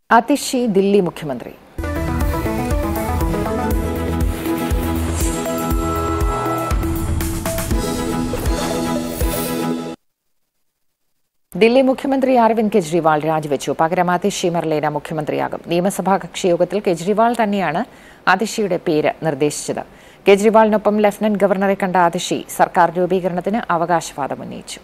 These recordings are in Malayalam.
അതിഷി ദില്ലി മുഖ്യമന്ത്രി ദില്ലി മുഖ്യമന്ത്രി അരവിന്ദ് കെജ്രിവാൾ രാജിവെച്ചു പകരം അതിഷി മെർലേന മുഖ്യമന്ത്രിയാകും നിയമസഭാ കക്ഷിയോഗത്തിൽ കെജ്രിവാൾ തന്നെയാണ് അതിഷിയുടെ പേര് നിർദ്ദേശിച്ചത് കെജ്രിവാളിനൊപ്പം ലഫ്റ്റനന്റ് ഗവർണറെ കണ്ട അതിഷി സർക്കാർ രൂപീകരണത്തിന് അവകാശവാദം ഉന്നയിച്ചു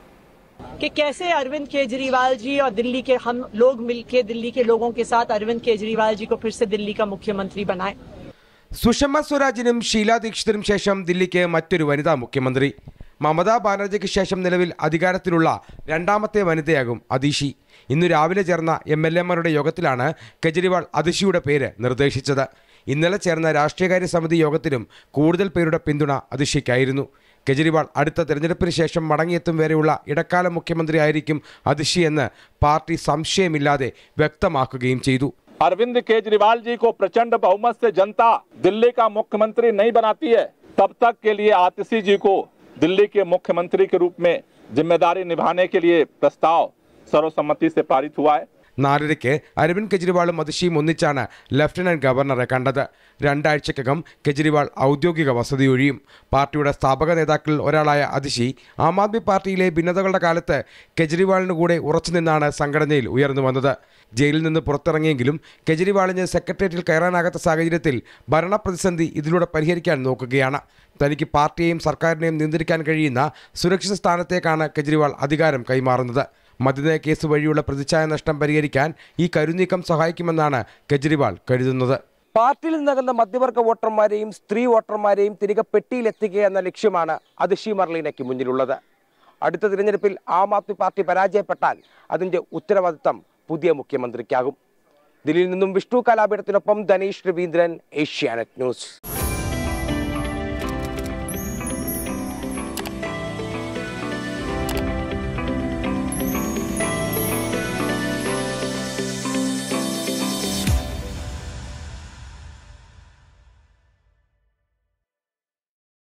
कि कैसे अरविंद केजरीवाल जी और दिल्ली के हम लोग मिलके दिल्ली के लोगों के साथ अरविंद केजरीवाल जी को फिर से दिल्ली का मुख्यमंत्री बनाए സുഷമ സ്വരാജിനും ഷീല ദീക്ഷിതിനും ശേഷം ദില്ലിക്ക് മറ്റൊരു വനിതാ മുഖ്യമന്ത്രി മമതാ ബാനർജിക്ക് ശേഷം നിലവിൽ അധികാരത്തിലുള്ള രണ്ടാമത്തെ വനിതയാകും അതിഷി ഇന്നു രാവിലെ ചേർന്ന എം എൽ എമാരുടെ യോഗത്തിലാണ് കെജ്രിവാൾ അതിഷിയുടെ പേര് നിർദ്ദേശിച്ചത് ഇന്നലെ ചേർന്ന രാഷ്ട്രീയകാര്യ സമിതി യോഗത്തിലും കൂടുതൽ പേരുടെ പിന്തുണ അതിഷിക്കായിരുന്നു കെജ്രിവാൾ അടുത്ത തെരഞ്ഞെടുപ്പിന് ശേഷം മടങ്ങിയെത്തും വരെയുള്ള ഇടക്കാല മുഖ്യമന്ത്രിയായിരിക്കും അതിഷി എന്ന് പാർട്ടി സംശയമില്ലാതെ വ്യക്തമാക്കുകയും ചെയ്തു अरविंद केजरीवाल जी को प्रचंड बहुमत से जनता दिल्ली का मुख्यमंत्री नहीं बनाती है तब तक के लिए आतिशी जी को दिल्ली के मुख्यमंत्री के रूप में जिम्मेदारी निभाने के लिए प्रस्ताव सर्वसम्मति से पारित हुआ है നാലരയ്ക്ക് അരവിന്ദ് കെജ്രിവാളും അതിഷിയും ഒന്നിച്ചാണ് ലഫ്റ്റനന്റ് ഗവർണറെ കണ്ടത് രണ്ടാഴ്ചക്കകം കെജ്രിവാൾ ഔദ്യോഗിക വസതി ഒഴിയും പാർട്ടിയുടെ സ്ഥാപക നേതാക്കളിൽ ഒരാളായ അതിഷി ആം ആദ്മി പാർട്ടിയിലെ ഭിന്നതകളുടെ കാലത്ത് കെജ്രിവാളിന് കൂടെ ഉറച്ചുനിന്നാണ് സംഘടനയിൽ ഉയർന്നു വന്നത് ജയിലിൽ നിന്ന് പുറത്തിറങ്ങിയെങ്കിലും കെജ്രിവാളിന് സെക്രട്ടേറിയറ്റിൽ കയറാനാകാത്ത സാഹചര്യത്തിൽ ഭരണപ്രതിസന്ധി ഇതിലൂടെ പരിഹരിക്കാൻ നോക്കുകയാണ് തനിക്ക് പാർട്ടിയെയും സർക്കാരിനെയും നിയന്ത്രിക്കാൻ കഴിയുന്ന സുരക്ഷിത സ്ഥാനത്തേക്കാണ് കെജ്രിവാൾ അധികാരം കൈമാറുന്നത് മദ്യനയ കേസ് വഴിയുള്ള പ്രതിച്ഛായ നഷ്ടം പരിഹരിക്കാൻ ഈ കരുനീക്കം സഹായിക്കുമെന്നാണ് കെജ്രിവാൾ കരുതുന്നത് പാർട്ടിയിൽ നിന്നകുന്ന മധ്യവർഗ വോട്ടർമാരെയും സ്ത്രീ വോട്ടർമാരെയും തിരികെ പെട്ടിയിലെത്തിക്കുക എന്ന ലക്ഷ്യമാണ് അതിഷി മർലീനയ്ക്ക് മുന്നിലുള്ളത് അടുത്ത തിരഞ്ഞെടുപ്പിൽ ആം ആദ്മി പാർട്ടി പരാജയപ്പെട്ടാൽ അതിന്റെ ഉത്തരവാദിത്തം പുതിയ മുഖ്യമന്ത്രിക്കാകും ദില്ലിയിൽ നിന്നും വിഷ്ണു കലാപീഠത്തിനൊപ്പം ധനീഷ് രവീന്ദ്രൻ ഏഷ്യാനെറ്റ് ന്യൂസ്